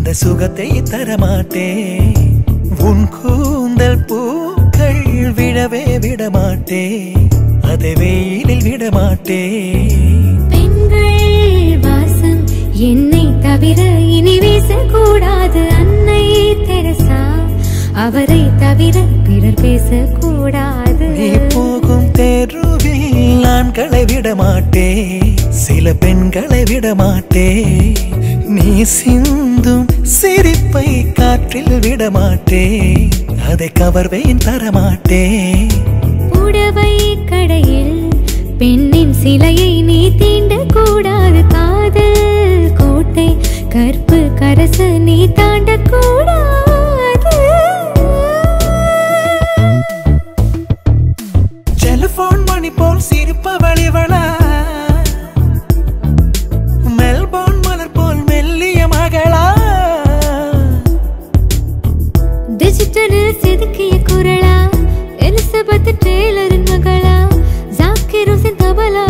அந்த சுகத்தை தரமாட்டேன் உன் கூந்தல் பூக்கள் விழவே விடமாட்டேன் அதை வெயிலில் விடமாட்டேன் பெண்கள் வாசம் என்னை தவிர இனி வீசக்கூடாது அன்னை தெரசா அவரை தவிர பிறர் பேசக்கூடாது நீ போகும் தெருவில் ஆண்களை விடமாட்டே சில பெண்களை விடமாட்டே நீ சிந்தும் சிரிப்பை காற்றில் விடமாட்டே அதை கவர்வேன் தரமாட்டே புடவை கடையில் பெண்ணின் சிலையை நீ தீண்டக் கூடாது காதல் கோட்டை கற்பு கரச நீ தாண்டக் கூடாது டெலிபோன் மணி போல் சிரிப்பவள் இவளா மெல்போன் மலர் போல் மெல்லிய மகளா டிஜிட்டலில் செதுக்கிய குரலா எலிசபெத் டெய்லரின் மகளா ஜாக்கிர் ஹுசேன் தபலா